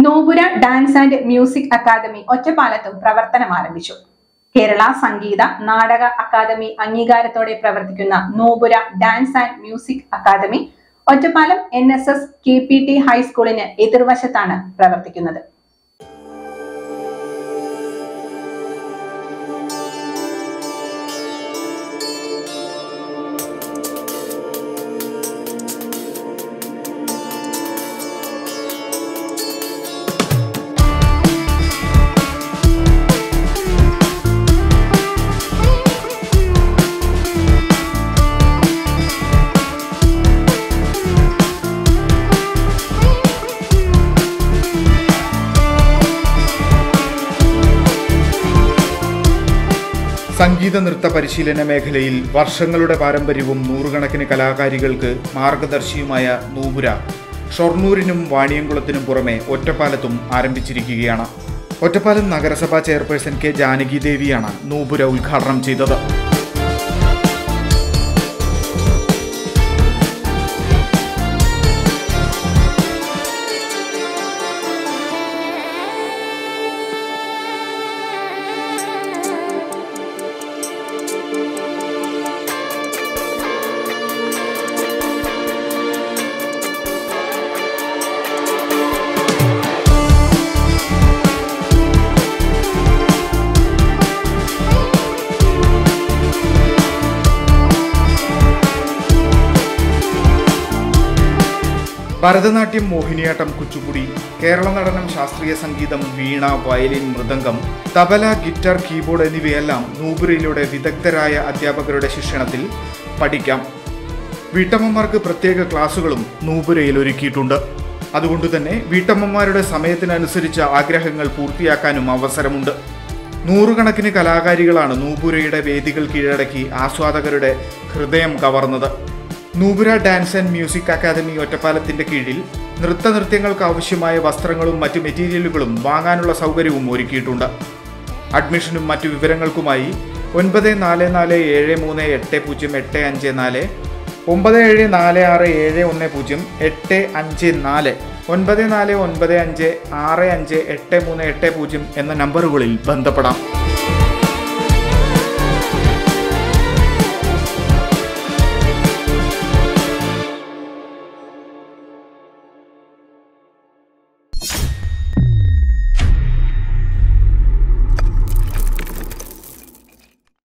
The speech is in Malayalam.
നോപുര ഡാൻസ് ആൻഡ് മ്യൂസിക് അക്കാദമി ഒറ്റപ്പാലത്തും പ്രവർത്തനം ആരംഭിച്ചു കേരള സംഗീത നാടക അക്കാദമി അംഗീകാരത്തോടെ പ്രവർത്തിക്കുന്ന Nupura dance and music academy Ottapalam N S S K P T ഹൈസ്കൂളിന് എതിർവശത്താണ് പ്രവർത്തിക്കുന്നത് സംഗീത നൃത്ത പരിശീലന മേഖലയിൽ വർഷങ്ങളുടെ പാരമ്പര്യവും നൂറുകണക്കിന് കലാകാരികൾക്ക് മാർഗദർശിയുമായ നൂപുര ഷൊർണൂരിനും വാണിയംകുളത്തിനും പുറമെ ഒറ്റപ്പാലത്തും ആരംഭിച്ചിരിക്കുകയാണ് ഒറ്റപ്പാലം നഗരസഭാ ചെയർപേഴ്സൺ കെ ജാനകി ദേവിയാണ് നൂപുര ഉദ്ഘാടനം ചെയ്തത് ഭരതനാട്യം മോഹിനിയാട്ടം കുച്ചുപുടി കേരള നടനം ശാസ്ത്രീയ സംഗീതം veena violin mridangam tabla guitar keyboard എന്നിവയെല്ലാം നൂപുരയിലൂടെ വിദഗ്ധരായ അധ്യാപകരുടെ ശിക്ഷണത്തിൽ പഠിക്കാം വീട്ടമ്മമാർക്ക് പ്രത്യേക ക്ലാസുകളും നൂപുരയിൽ ഒരുക്കിയിട്ടുണ്ട് അതുകൊണ്ട് തന്നെ വീട്ടമ്മമാരുടെ സമയത്തിനനുസരിച്ച് ആഗ്രഹങ്ങൾ പൂർത്തിയാക്കാനും അവസരമുണ്ട് നൂറുകണക്കിന് കലാകാരികളാണ് നൂപുരയുടെ വേദികൾ കീഴടക്കി ആസ്വാദകരുടെ ഹൃദയം കവർന്നത് Nupura dance and music academy ഒറ്റപ്പാലത്തിന്റെ കീഴിൽ നൃത്തനൃത്യങ്ങൾക്ക് ആവശ്യമായ വസ്ത്രങ്ങളും മറ്റു മെറ്റീരിയലുകളും വാങ്ങാനുള്ള സൗകര്യവും ഒരുക്കിയിട്ടുണ്ട് അഡ്മിഷനും മറ്റു വിവരങ്ങൾക്കുമായി ഒൻപത് നാല് നാല് ഏഴ് മൂന്ന് എട്ട് പൂജ്യം എട്ട് അഞ്ച് നാല് ഒമ്പത് ഏഴ് നാല് ആറ് ഏഴ് ഒന്ന് പൂജ്യം എട്ട് അഞ്ച് നാല് ഒൻപത് നാല് ഒൻപത് അഞ്ച് ആറ് അഞ്ച് എട്ട് മൂന്ന് എട്ട് പൂജ്യം എന്ന നമ്പറുകളിൽ ബന്ധപ്പെടാം